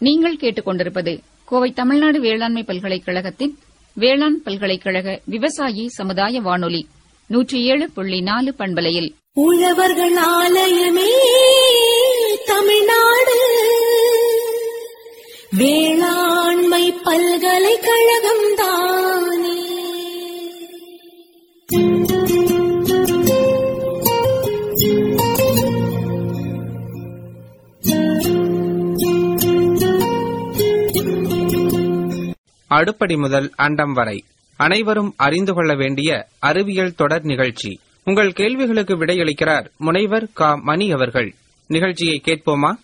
நீங்கள் கேட்டுக்கொண்டிருப்பது கோவை தமிழ்நாடு வேளாண்மை பல்கலைக்கழகத்தின் வேளாண் பல்கலைக்கழக விவசாயி சமுதாய வானொலி நூற்றி ஏழு புள்ளி நாலு பண்பலையில் உழவர்கள் ஆலயமே தமிழ்நாடு வேளாண்மை பல்கலைக்கழகம் தானே அடுப்படி முதல் அண்டம் வரை அனைவரும் அறிந்து கொள்ள வேண்டிய அறிவியல் தொடர் நிகழ்ச்சி உங்கள் கேள்விகளுக்கு விடையளிக்கிறார் முனைவர் கா மணி அவர்கள் நிகழ்ச்சியை கேட்போமா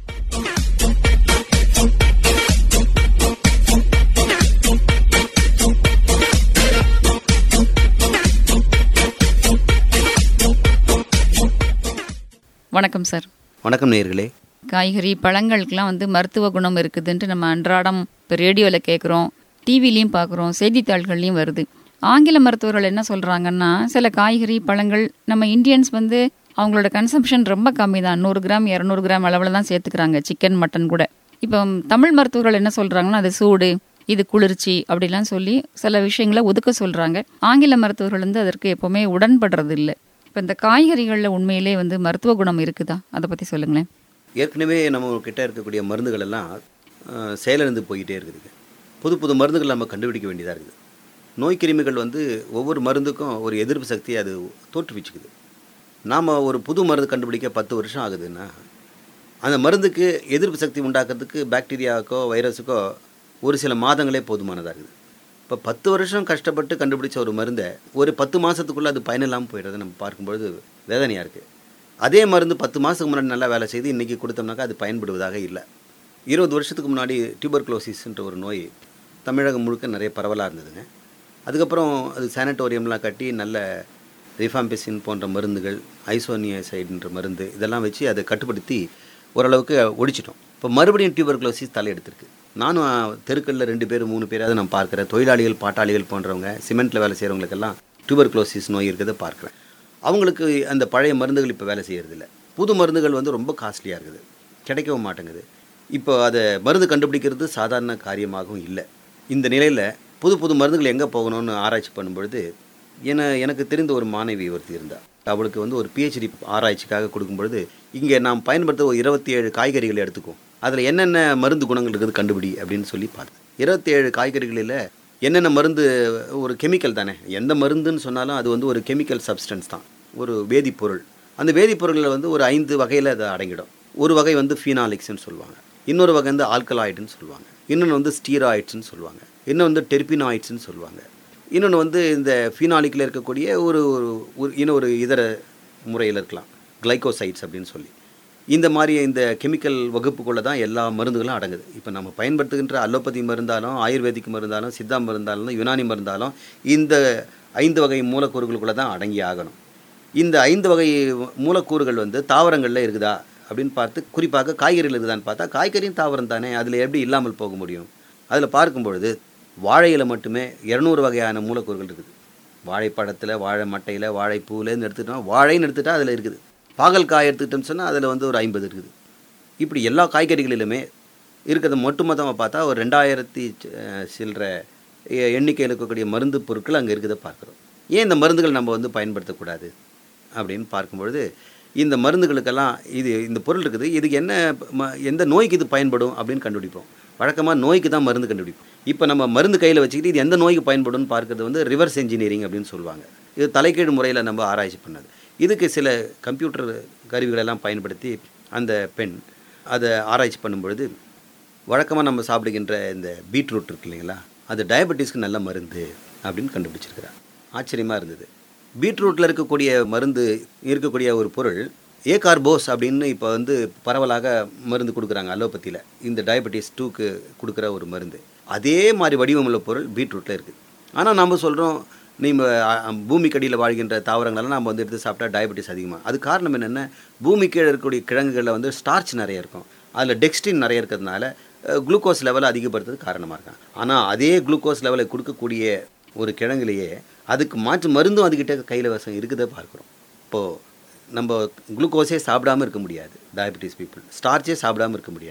வணக்கம் சார் வணக்கம் நேயர்களே காய்கறி பழங்களுக்கெல்லாம் வந்து மருத்துவ குணம் இருக்குதுன்ட்டு நம்ம அன்றாடம் இப்போ ரேடியோவில் கேட்குறோம் டிவிலையும் பார்க்குறோம் செய்தித்தாள்கள்லையும் வருது ஆங்கில மருத்துவர்கள் என்ன சொல்கிறாங்கன்னா சில காய்கறி பழங்கள் நம்ம இந்தியன்ஸ் வந்து அவங்களோட கன்சம்ஷன் ரொம்ப கம்மி தான் நூறு கிராம் இரநூறு கிராம் அளவில் தான் சேர்த்துக்கிறாங்க சிக்கன் மட்டன் கூட இப்போ தமிழ் மருத்துவர்கள் என்ன சொல்கிறாங்கன்னா அது சூடு இது குளிர்ச்சி அப்படிலாம் சொல்லி சில விஷயங்களை ஒதுக்க சொல்கிறாங்க ஆங்கில மருத்துவர்கள் வந்து அதற்கு எப்போவுமே உடன்படுறது இல்லை இப்போ இந்த காய்கறிகளில் உண்மையிலே வந்து மருத்துவ குணம் இருக்குதா அதை பற்றி சொல்லுங்களேன் ஏற்கனவே நம்ம கிட்ட இருக்கக்கூடிய மருந்துகள் எல்லாம் அஹ், செயலிழந்து போயிட்டே இருக்குதுங்க புது புது மருந்துகள் நம்ம கண்டுபிடிக்க வேண்டியதாக இருக்குது நோய் கிருமிகள் வந்து ஒவ்வொரு மருந்துக்கும் ஒரு எதிர்ப்பு சக்தியை அது தோற்றுவிச்சுக்குது நாம் ஒரு புது மருந்து கண்டுபிடிக்க பத்து வருஷம் ஆகுதுன்னா அந்த மருந்துக்கு எதிர்ப்பு சக்தி உண்டாக்குறதுக்கு பாக்டீரியாவுக்கோ வைரஸுக்கோ ஒரு சில மாதங்களே போதுமானதாக இருக்குது இப்போ பத்து வருஷம் கஷ்டப்பட்டு கண்டுபிடிச்ச ஒரு மருந்தை ஒரு பத்து மாதத்துக்குள்ளே அது பயனில்லாமல் போயிடுறதை நம்ம பார்க்கும்பொழுது வேதனையாக இருக்குது அதே மருந்து பத்து மாதத்துக்கு முன்னாடி நல்லா வேலை செய்து இன்றைக்கி கொடுத்தோம்னாக்கா அது பயன்படுவதாக இல்லை இருபது வருஷத்துக்கு முன்னாடி டியூபர்குலோசிஸ்ன்ற ஒரு நோய் தமிழகம் முழுக்க நிறைய பரவலாக இருந்ததுங்க அதுக்கப்புறம் அது சானட்டோரியம்லாம் கட்டி நல்ல ரிஃபாம்பிசின் போன்ற மருந்துகள் ஐசோனியசைடுன்ற மருந்து இதெல்லாம் வச்சு அதை கட்டுப்படுத்தி ஓரளவுக்கு ஒழிச்சிட்டோம் இப்போ மறுபடியும் டியூபர்குலோசிஸ் தலையெடுத்திருக்கு நானும் தெருக்களில் ரெண்டு பேர் மூணு பேராவது நான் பார்க்குறேன் தொழிலாளிகள் பாட்டாளிகள் போன்றவங்க சிமெண்ட்டில் வேலை செய்கிறவங்களுக்கெல்லாம் டியூபர்குலோசிஸ் நோய் இருக்கிறத பார்க்குறேன் அவங்களுக்கு அந்த பழைய மருந்துகள் இப்போ வேலை செய்யறதில்ல புது மருந்துகள் வந்து ரொம்ப காஸ்ட்லியாக இருக்குது கிடைக்கவும் மாட்டேங்குது இப்போ அதை மருந்து கண்டுபிடிக்கிறது சாதாரண காரியமாகவும் இல்லை இந்த நிலையில் புது புது மருந்துகள் எங்கே போகணும்னு ஆராய்ச்சி பண்ணும்பொழுது என எனக்கு தெரிந்த ஒரு மாணவி ஒருத்தி இருந்தாள் அவளுக்கு வந்து ஒரு பிஹெச்டி ஆராய்ச்சிக்காக கொடுக்கும் பொழுது இங்கே நாம் பயன்படுத்த ஒரு இருபத்தி ஏழு காய்கறிகள் எடுத்துக்கும் அதில் என்னென்ன மருந்து குணங்கள் இருக்குது கண்டுபிடி அப்படின்னு சொல்லி பார்த்தேன் இருபத்தி ஏழு காய்கறிகளில் என்னென்ன மருந்து ஒரு கெமிக்கல் தானே எந்த மருந்துன்னு சொன்னாலும் அது வந்து ஒரு கெமிக்கல் சப்ஸ்டன்ஸ் தான் ஒரு வேதிப்பொருள் அந்த வேதிப்பொருளில் வந்து ஒரு ஐந்து வகையில் அது அடங்கிடும் ஒரு வகை வந்து ஃபீனாலிக்ஸ்னு சொல்லுவாங்க இன்னொரு வகை வந்து ஆல்கலாய்டுன்னு சொல்லுவாங்க இன்னொன்று வந்து ஸ்டீராய்ட்ஸ்னு சொல்லுவாங்க இன்னொன்று வந்து டெர்பினாய்ட்ஸ்னு சொல்லுவாங்க இன்னொன்று வந்து இந்த ஃபீனாலிக்கில் இருக்கக்கூடிய ஒரு ஒரு ஒரு- இன்னும் ஒரு இதர முறையில் இருக்கலாம் கிளைகோசைட்ஸ் அப்படின்னு சொல்லி இந்த மாதிரி இந்த கெமிக்கல் வகுப்புக்குள்ளே தான் எல்லா மருந்துகளும் அடங்குது இப்போ நம்ம பயன்படுத்துகின்ற அலோபதி மருந்தாலும் ஆயுர்வேதிக் மருந்தாலும் சித்தா மருந்தாலும் யுனானி மருந்தாலும் இந்த ஐந்து வகை மூலக்கூறுகளுக்குள்ளே தான் அடங்கி ஆகணும் இந்த ஐந்து வகை மூலக்கூறுகள் வந்து தாவரங்களில் இருக்குதா அப்படின்னு பார்த்து குறிப்பாக காய்கறிகள் இருக்குதான்னு பார்த்தா காய்கறியும் தாவரம் தானே அதில் எப்படி இல்லாமல் போக முடியும் அதில் பார்க்கும் பொழுது வாழையில் மட்டுமே இரநூறு வகையான மூலக்கூறுகள் இருக்குது வாழைப்பழத்தில் வாழை மட்டையில் வாழைப்பூலேருந்து எடுத்துட்டோம் வாழைன்னு எடுத்துட்டா அதில் இருக்குது பாகல்காய் எடுத்துக்கிட்டோம்னு சொன்னால் அதில் வந்து ஒரு ஐம்பது இருக்குது இப்படி எல்லா காய்கறிகளிலுமே இருக்கிறத ஒட்டுமொத்தமாக பார்த்தா ஒரு ரெண்டாயிரத்தி அஹ், சில்லற எ- எண்ணிக்கையில் இருக்கக்கூடிய மருந்து பொருட்கள் அங்கே இருக்கிறத பார்க்குறோம் ஏன் இந்த மருந்துகள் நம்ம வந்து பயன்படுத்தக்கூடாது அப்படின்னு பார்க்கும்பொழுது இந்த மருந்துகளுக்கெல்லாம் இது இந்த பொருள் இருக்குது இதுக்கு என்ன ம- எந்த நோய்க்கு இது பயன்படும் அப்படின்னு கண்டுபிடிப்போம் வழக்கமாக நோய்க்கு தான் மருந்து கண்டுபிடிப்போம் இப்போ நம்ம மருந்து கையில் வச்சுக்கிட்டு இது எந்த நோய்க்கு பயன்படும்னு பார்க்கறது வந்து ரிவர்ஸ் இன்ஜினியரிங் அப்படின்னு சொல்லுவாங்க இது தலைகீழ் முறையில் நம்ம ஆராய்ச்சி பண்ணது இதுக்கு சில கம்ப்யூட்டர் கருவிகளெல்லாம் பயன்படுத்தி அந்த பெண் அதை ஆராய்ச்சி பண்ணும்பொழுது வழக்கமாக நம்ம சாப்பிடுகின்ற இந்த பீட்ரூட் இருக்கு இல்லைங்களா அது டயபெட்டிஸ்க்கு நல்ல மருந்து அப்படின்னு கண்டுபிடிச்சிருக்கிறார் ஆச்சரியமாக இருந்தது பீட்ரூட்டில் இருக்கக்கூடிய மருந்து இருக்கக்கூடிய ஒரு பொருள் ஏகார்போஸ் அப்படின்னு இப்போ வந்து பரவலாக மருந்து கொடுக்குறாங்க அலோபதியில் இந்த டயபெட்டிஸ் டூக்கு கொடுக்குற ஒரு மருந்து அதே மாதிரி வடிவமுள்ள பொருள் பீட்ரூட்டில் இருக்குது ஆனால் நம்ம சொல்கிறோம் நீங்கள் பூமிக்கடியில் வாழ்கின்ற தாவரங்களெல்லாம் நம்ம வந்து எடுத்து சாப்பிட்டா டயபெட்டிஸ் அதிகமாக அது காரணம் என்னென்ன பூமி கீழே இருக்கக்கூடிய கிழங்குகளில் வந்து ஸ்டார்ச் நிறைய இருக்கும் அதில் டெக்ஸ்டின் நிறைய இருக்கிறதுனால குளுக்கோஸ் லெவலை அதிகப்படுத்துறது காரணமாக இருக்காங்க ஆனால் அதே குளுக்கோஸ் லெவலை கொடுக்கக்கூடிய ஒரு கிழங்குலையே அதுக்கு மாற்று மருந்தும் அதுக்கிட்ட கையில் வசம் இருக்குதே பார்க்குறோம் இப்போது நம்ம குளுக்கோஸே சாப்பிடாம இருக்க முடியாது டயபெட்டிஸ் பீப்புள் ஸ்டார்ச்சே சாப்பிடாம இருக்க முடியாது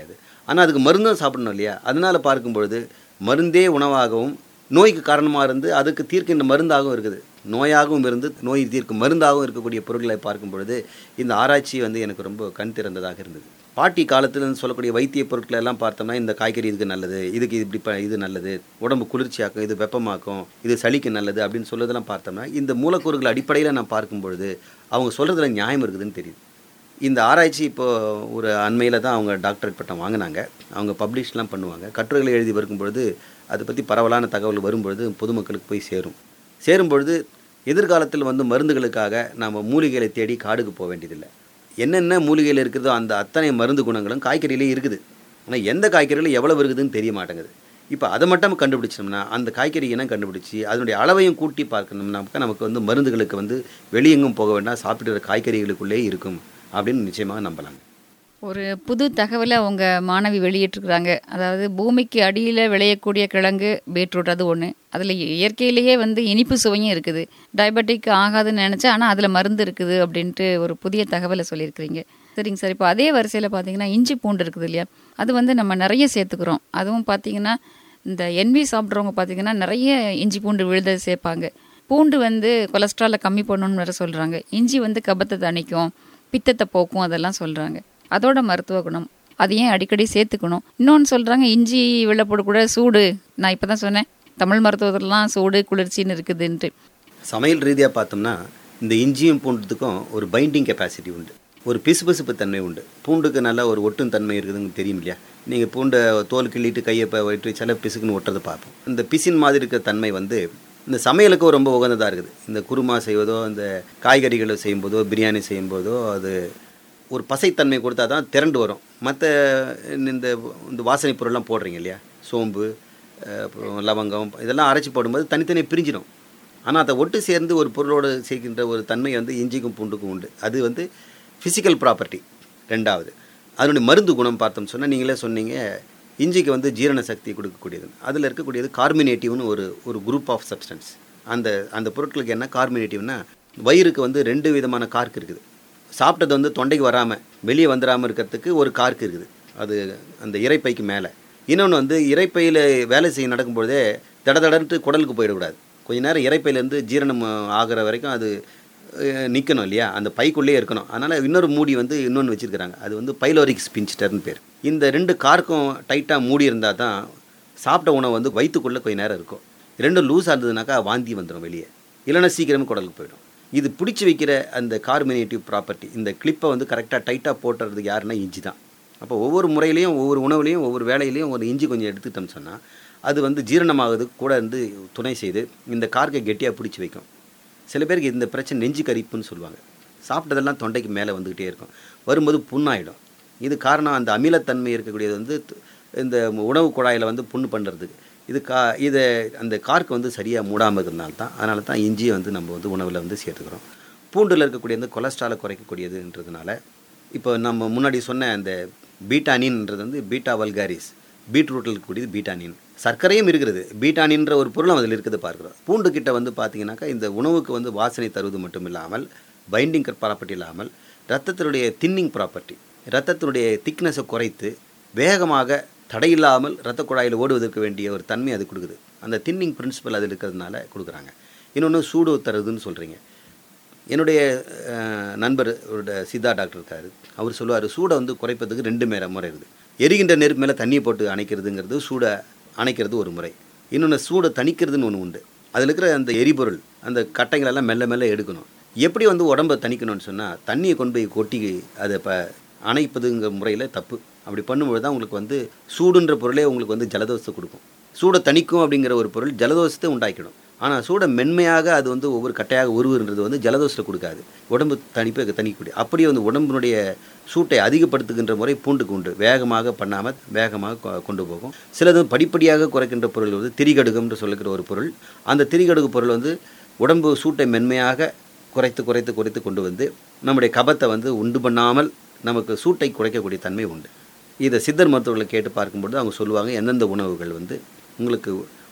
ஆனால் அதுக்கு மருந்தும் சாப்பிடணும் இல்லையா அதனால் பார்க்கும் பொழுது மருந்தே உணவாகவும் நோய்க்கு காரணமாக இருந்து அதுக்கு தீர்க்கின்ற மருந்தாகவும் இருக்குது நோயாகவும் இருந்து நோய் தீர்க்கும் மருந்தாகவும் இருக்கக்கூடிய பொருட்களை பார்க்கும் பொழுது இந்த ஆராய்ச்சி வந்து எனக்கு ரொம்ப கண் திறந்ததாக இருந்தது பாட்டி காலத்தில் சொல்லக்கூடிய வைத்திய பொருட்களை எல்லாம் பார்த்தோம்னா இந்த காய்கறி இதுக்கு நல்லது இதுக்கு இப்படி ப இது நல்லது உடம்பு குளிர்ச்சியாக்கும் இது வெப்பமாக்கும் இது சளிக்கு நல்லது அப்படின்னு சொல்றதெல்லாம் பார்த்தோம்னா இந்த மூலக்கூறுகள் அடிப்படையில் நான் பார்க்கும் பொழுது அவங்க சொல்கிறதுல நியாயம் இருக்குதுன்னு தெரியுது இந்த ஆராய்ச்சி இப்போ ஒரு அண்மையில் தான் அவங்க டாக்டரேட் பட்டம் வாங்கினாங்க அவங்க பப்ளிஷ்லாம் பண்ணுவாங்க கட்டுரைகளை எழுதி வரும்பொழுது அதை பற்றி பரவலான தகவல் வரும்பொழுது பொதுமக்களுக்கு போய் சேரும் சேரும்பொழுது எதிர்காலத்தில் வந்து மருந்துகளுக்காக நாம் மூலிகைகளை தேடி காடுக்கு போக வேண்டியதில்லை என்னென்ன மூலிகையில் இருக்குதோ அந்த அத்தனை மருந்து குணங்களும் காய்கறியிலே இருக்குது ஆனால் எந்த காய்கறியில் எவ்வளவு இருக்குதுன்னு தெரிய மாட்டேங்குது இப்போ அதை மட்டும் கண்டுபிடிச்சோம்னா அந்த காய்கறி இனம் கண்டுபிடிச்சி அதனுடைய அளவையும் கூட்டி பார்க்கணும்னாக்கா நமக்கு வந்து மருந்துகளுக்கு வந்து வெளியெங்கும் போக வேண்டாம் சாப்பிடுற காய்கறிகளுக்குள்ளே இருக்கும் அப்படின்னு நிச்சயமாக நம்பலாம் ஒரு புது தகவலை அவங்க மாணவி வெளியிட்டிருக்கிறாங்க அதாவது பூமிக்கு அடியில் விளையக்கூடிய கிழங்கு பீட்ரூட் அது ஒன்று அதில் இயற்கையிலேயே வந்து இனிப்பு சுவையும் இருக்குது டயபெட்டிக் ஆகாதுன்னு நினச்சா ஆனால் அதில் மருந்து இருக்குது அப்படின்ட்டு ஒரு புதிய தகவலை சொல்லியிருக்கிறீங்க சரிங்க சார் இப்போ அதே வரிசையில் பார்த்தீங்கன்னா இஞ்சி பூண்டு இருக்குது இல்லையா அது வந்து நம்ம நிறைய சேர்த்துக்கிறோம் அதுவும் பார்த்தீங்கன்னா இந்த என்வி சாப்பிட்றவங்க பார்த்தீங்கன்னா நிறைய இஞ்சி பூண்டு விழுத சேர்ப்பாங்க பூண்டு வந்து கொலஸ்ட்ராலை கம்மி பண்ணணும்னு வேறு சொல்கிறாங்க இஞ்சி வந்து கபத்தை தணிக்கும் பித்தத்தை போக்கும் அதெல்லாம் சொல்கிறாங்க அதோட மருத்துவ குணம் அதையும் அடிக்கடி சேர்த்துக்கணும் இன்னொன்று சொல்கிறாங்க இஞ்சி வெள்ளைப்பூடு கூட சூடு நான் இப்போ தான் சொன்னேன் தமிழ் மருத்துவத்திலலாம் சூடு குளிர்ச்சின்னு இருக்குதுன்ட்டு சமையல் ரீதியாக பார்த்தோம்னா இந்த இஞ்சியும் பூண்டுக்கும் ஒரு பைண்டிங் கெப்பாசிட்டி உண்டு ஒரு பிசுபிசுப்பு தன்மை உண்டு பூண்டுக்கு நல்ல ஒரு ஒட்டும் தன்மை இருக்குதுன்னு தெரியும் இல்லையா நீங்கள் பூண்டை தோல் கிள்ளிட்டு கையை இப்போ வயிற்று சில பிசுக்குன்னு ஒட்டுறதை பார்ப்போம் இந்த பிசின் மாதிரி இருக்கிற தன்மை வந்து இந்த சமையலுக்கும் ரொம்ப உகந்ததாக இருக்குது இந்த குருமா செய்வதோ இந்த காய்கறிகளை செய்யும்போதோ பிரியாணி செய்யும்போதோ அது ஒரு பசைத்தன்மை கொடுத்தா தான் திரண்டு வரும் மற்ற இந்த இந்த வாசனை பொருள்லாம் போடுறீங்க இல்லையா சோம்பு அஹ், அப்புறம் லவங்கம் இதெல்லாம் அரைச்சி போடும்போது தனித்தனியாக பிரிஞ்சிடும் ஆனால் அதை ஒட்டு சேர்ந்து ஒரு பொருளோடு சேர்க்கின்ற ஒரு தன்மை வந்து இஞ்சிக்கும் பூண்டுக்கும் உண்டு அது வந்து ஃபிசிக்கல் ப்ராப்பர்ட்டி ரெண்டாவது அதனுடைய மருந்து குணம் பார்த்தோம் சொன்னால் நீங்களே சொன்னீங்க இஞ்சிக்கு வந்து ஜீரண சக்தி கொடுக்கக்கூடியது அதில் இருக்கக்கூடியது கார்மினேட்டிவ்னு ஒரு ஒரு குரூப் ஆஃப் சப்ஸ்டன்ஸ் அந்த அந்த பொருட்களுக்கு என்ன கார்மினேட்டிவ்னா வயிறுக்கு வந்து ரெண்டு விதமான கார்க்கு இருக்குது சாப்பிட்டது வந்து தொண்டைக்கு வராமல் வெளியே வந்துடாமல் இருக்கிறதுக்கு ஒரு கார்க்கு இருக்குது அது அந்த இறைப்பைக்கு மேலே இன்னொன்று வந்து இறைப்பையில் வேலை செய்ய நடக்கும்பொழுதே தடதடன்ட்டு குடலுக்கு போயிடக்கூடாது கொஞ்ச நேரம் இறைப்பையிலேருந்து ஜீரணம் ஆகிற வரைக்கும் அது நிற்கணும் இல்லையா அந்த பைக்குள்ளேயே இருக்கணும் அதனால் இன்னொரு மூடி வந்து இன்னொன்று வச்சுருக்கிறாங்க அது வந்து பைலோரிக் ஸ்பின்ஸ்டர்னு பேர் இந்த ரெண்டு கார்க்கும் டைட்டாக மூடி இருந்தால் தான் சாப்பிட்ட உணவு வந்து வயிற்றுக்குள்ளே கொஞ்ச நேரம் இருக்கும் ரெண்டும் லூஸாக இருந்ததுனாக்கா வாந்தி வந்துடும் வெளியே இல்லைன்னா சீக்கிரமே குடலுக்கு போயிடும் இது பிடிச்சி வைக்கிற அந்த கார்மினேட்டிவ் ப்ராப்பர்ட்டி இந்த கிளிப்பை வந்து கரெக்டாக டைட்டாக போட்டுறது யாருன்னா இஞ்சி தான் அப்போ ஒவ்வொரு முறையிலையும் ஒவ்வொரு உணவுலையும் ஒவ்வொரு வேலையிலையும் ஒரு இஞ்சி கொஞ்சம் எடுத்துட்டோம்னு சொன்னால் அது வந்து ஜீரணமாகிறதுக்கு கூட இருந்து துணை செய்து இந்த கார்க்கை கெட்டியாக பிடிச்சி வைக்கும் சில பேருக்கு இந்த பிரச்சனை நெஞ்சு கரிப்புன்னு சொல்லுவாங்க சாப்பிட்டதெல்லாம் தொண்டைக்கு மேலே வந்துக்கிட்டே இருக்கும் வரும்போது புண்ணாயிடும் இது காரணம் அந்த அமிலத்தன்மை இருக்கக்கூடியது வந்து து- இந்த உணவு குழாயில் வந்து புண்ணு பண்ணுறதுக்கு இது கா இதை அந்த கார்க்கு வந்து சரியாக மூடாமல் இருக்கிறதுனால தான் அதனால தான் இஞ்சியை வந்து நம்ம வந்து உணவில் வந்து சேர்த்துக்கிறோம் பூண்டில் இருக்கக்கூடிய அந்த கொலஸ்ட்ராலை குறைக்கக்கூடியதுன்றதுனால இப்போ நம்ம முன்னாடி சொன்ன அந்த பீட்டானின்ன்றது வந்து பீட்டா வல்காரிஸ் பீட்ரூட்டில் இருக்கக்கூடியது பீட்டானின் சர்க்கரையும் இருக்கிறது பீட்டானின்ற ஒரு பொருளும் அதில் இருக்குது பார்க்குறோம் பூண்டு கிட்ட வந்து பார்த்தீங்கன்னாக்கா இந்த உணவுக்கு வந்து வாசனை தருவது மட்டும் இல்லாமல் பைண்டிங் ப்ராப்பர்ட்டி இல்லாமல் ரத்தத்தினுடைய தின்னிங் ப்ராப்பர்ட்டி ரத்தத்தினுடைய திக்னஸை குறைத்து வேகமாக தடையில்லாமல் இரத்த குழாயில் ஓடுவதற்கு வேண்டிய ஒரு தன்மை அது கொடுக்குது அந்த தின்னிங் பிரின்சிபல் அதில் இருக்கிறதுனால கொடுக்குறாங்க இன்னொன்று சூடு தருதுன்னு சொல்கிறீங்க என்னுடைய அஹ், நண்பர் ஒரு சித்தா டாக்டர் இருக்காரு அவர் சொல்லுவார் சூடை வந்து குறைப்பதுக்கு ரெண்டு மேல முறை இருக்குது எரிகின்ற நெருப்பு மேலே தண்ணியை போட்டு அணைக்கிறதுங்கிறது சூடை அணைக்கிறது ஒரு முறை இன்னொன்று சூடை தணிக்கிறதுன்னு ஒன்று உண்டு அதில் இருக்கிற அந்த எரிபொருள் அந்த கட்டைங்களெல்லாம் மெல்ல மெல்ல எடுக்கணும் எப்படி வந்து உடம்பை தணிக்கணும்னு சொன்னால் தண்ணியை கொண்டு போய் கொட்டி அதை இப்போ அணைப்பதுங்கிற முறையில் தப்பு அப்படி பண்ணும்பொழுது தான் உங்களுக்கு வந்து சூடுன்ற பொருளே உங்களுக்கு வந்து ஜலதோஷத்தை கொடுக்கும் சூடை தணிக்கும் அப்படிங்கிற ஒரு பொருள் ஜலதோஷத்தை உண்டாக்கிடும் ஆனால் சூடை மென்மையாக அது வந்து ஒவ்வொரு கட்டையாக உருவுன்றது வந்து ஜலதோஷத்தை கொடுக்காது உடம்பு தணிப்பை தணிக்கக்கூடிய அப்படியே வந்து உடம்பினுடைய சூட்டை அதிகப்படுத்துகின்ற முறை பூண்டுக்கு உண்டு வேகமாக பண்ணாமல் வேகமாக கொ- கொண்டு போகும் சிலது படிப்படியாக குறைக்கின்ற பொருள் வந்து திரிகடுகம்னு சொல்லுகிற ஒரு பொருள் அந்த திரிகடுகு பொருள் வந்து உடம்பு சூட்டை மென்மையாக குறைத்து குறைத்து குறைத்து கொண்டு வந்து நம்முடைய கபத்தை வந்து உண்டு பண்ணாமல் நமக்கு சூட்டை குறைக்கக்கூடிய தன்மை உண்டு இதை சித்தர் மருத்துவர்களை கேட்டு பார்க்கும்பொழுது அவங்க சொல்லுவாங்க எந்தெந்த உணவுகள் வந்து உங்களுக்கு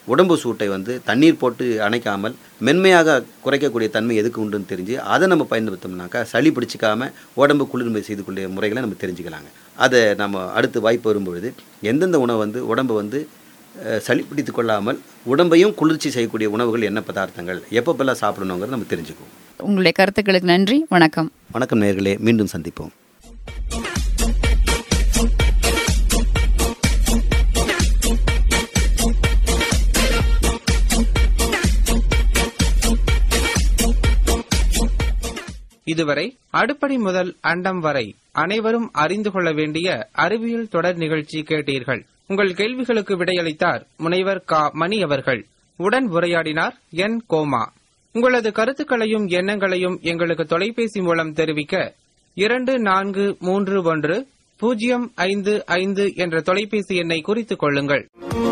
உடம்பு சூட்டை வந்து தண்ணீர் போட்டு அணைக்காமல் மென்மையாக குறைக்கக்கூடிய தன்மை எதுக்கு உண்டுன்னு தெரிஞ்சு அதை நம்ம பயன்படுத்தோம்னாக்கா சளி பிடிச்சிக்காம உடம்பு குளிர்மை செய்து கொள்ள முறைகளை நம்ம தெரிஞ்சுக்கலாங்க அதை நம்ம அடுத்து வாய்ப்பு வரும்பொழுது எந்தெந்த உணவு வந்து உடம்பை வந்து அஹ், சளி பிடித்து கொள்ளாமல் உடம்பையும் குளிர்ச்சி செய்யக்கூடிய உணவுகள் என்ன பதார்த்தங்கள் எப்பப்பெல்லாம் சாப்பிடணுங்கிறத நம்ம தெரிஞ்சுக்குவோம் உங்களுடைய கருத்துக்களுக்கு நன்றி வணக்கம் வணக்கம் நேர்களே மீண்டும் சந்திப்போம் இதுவரை அடுப்படி முதல் அண்டம் வரை அனைவரும் அறிந்து கொள்ள வேண்டிய அறிவியல் தொடர் நிகழ்ச்சி கேட்டீர்கள் உங்கள் கேள்விகளுக்கு விடையளித்தார் முனைவர் கா மணி அவர்கள் உடன் உரையாடினார் என் கோமா உங்களது கருத்துக்களையும் எண்ணங்களையும் எங்களுக்கு தொலைபேசி மூலம் தெரிவிக்க இரண்டு நான்கு மூன்று ஒன்று பூஜ்ஜியம் ஐந்து ஐந்து என்ற தொலைபேசி எண்ணை குறித்துக் கொள்ளுங்கள்